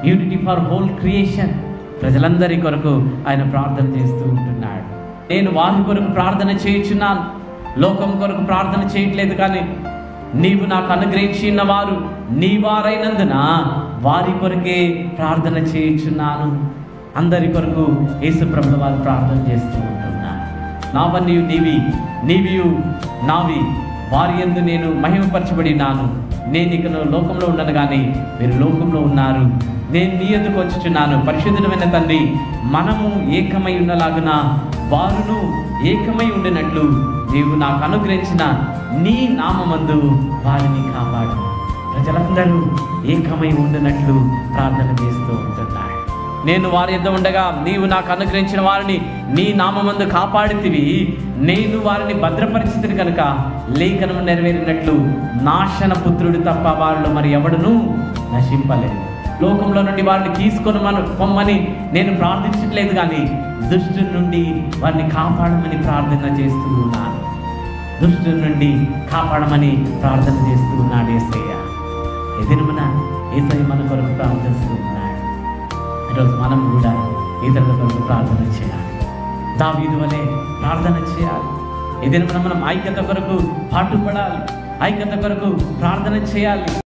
unity for whole creation ప్రజలందరి కొరకు ఆయన ప్రార్థన చేస్తూ ఉంటున్నాడు నేను వారి కొరకు ప్రార్థన చేయుచున్నాను లోకం కొరకు ప్రార్థన చేయట్లేదు కానీ నీవు నాకు అనుగ్రహించిన వారు నీ వారైనందున వారి కొరకే ప్రార్థన చేయుచున్నాను అందరి కొరకు యేసు ప్రభుల వారు ప్రార్థన చేస్తూ ఉంటున్నారు నావన్నీ నీవి నీవియు నావి వారి ఎందు నేను మహిమపరచబడి నాను నేను ఇక లోకంలో ఉండను కానీ మీరు లోకంలో ఉన్నారు నేను నీ ఎందుకు వచ్చుచున్నాను పరిశుద్ధమైన తండ్రి మనము ఏకమై ఉన్నలాగున వారును ఏకమై ఉండినట్లు నీవు నాకు అనుగ్రహించిన నీ నామమందు వారిని కాపాడు ప్రజలందరూ ఏకమై ఉండినట్లు ప్రార్థన చేస్తూ ఉంటున్నాడు నేను వారి యొద్ద ఉండగా నీవు నాకు అనుగ్రహించిన వారిని నీ నామమందు కాపాడితివి నేను వారిని భద్రపరిచితిని కనుక లేఖనము నెరవేరినట్లు నాశన పుత్రుడు తప్ప వారిలో మరి ఎవడును నశింపలేదు లోకంలో నుండి వారిని తీసుకొని మన పొమ్మని నేను ప్రార్థించట్లేదు కానీ దుష్టు నుండి వారిని కాపాడమని ప్రార్థన చేస్తూ ఉన్నాను దుష్టు నుండి కాపాడమని ప్రార్థన చేస్తూ ఉన్నాడు ఏసయ్య ఎదినమున ఏసయ్య మన కొరకు ప్రార్థిస్తూ ఉన్నాడు ఈరోజు మనం కూడా ఇతరుల కొరకు ప్రార్థన చేయాలి దావీదు వలె ప్రార్థన చేయాలి ఏదైనా మనం ఐక్యత కొరకు పాటుపడాలి ఐక్యత కొరకు ప్రార్థన చేయాలి